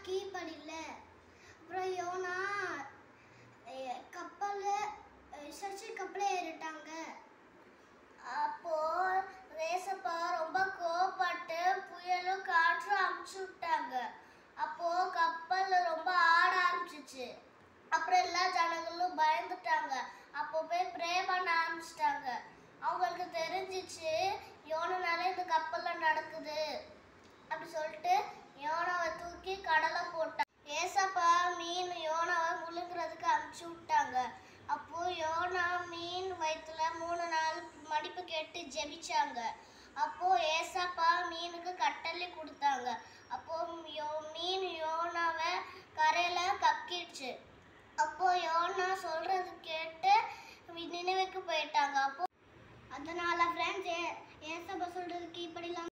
கீழ்படியில அப்புறம் யோனா கப்பல் சர்ச்சு கப்பலே ஏறிட்டாங்க அப்போ ரேசப்பா ரொம்ப கோவப்பட்டு புயலும் காற்றும் அமுச்சு விட்டாங்க அப்போ கப்பல் ரொம்ப ஆட ஆரம்பிச்சிச்சு அப்புறம் எல்லா ஜனங்களும் பயந்துட்டாங்க அப்போ போய் ப்ரே பண்ண ஆரம்பிச்சிட்டாங்க அவங்களுக்கு தெரிஞ்சிச்சு யோனனால இந்த கப்பல்ல நடக்குது அப்படி சொல்லிட்டு யோனாவை தூக்கி கடலை போட்டாங்க ஏசப்பா மீன் யோனாவை முழுங்குறதுக்கு அனுப்பிச்சு விட்டாங்க அப்போ யோனா மீன் வயிற்றுல மூணு நாள் மடிப்பு கேட்டு ஜெபிச்சாங்க அப்போ ஏசப்பா மீனுக்கு கட்டளை கொடுத்தாங்க அப்போ யோ மீன் யோனாவை கரையில கக்கிடுச்சு அப்போ யோனா சொல்றது கேட்டு நினைவுக்கு போயிட்டாங்க அப்போ அதனால ஃப்ரெண்ட்ஸ் ஏசப்பா சொல்றது கீழ்படியில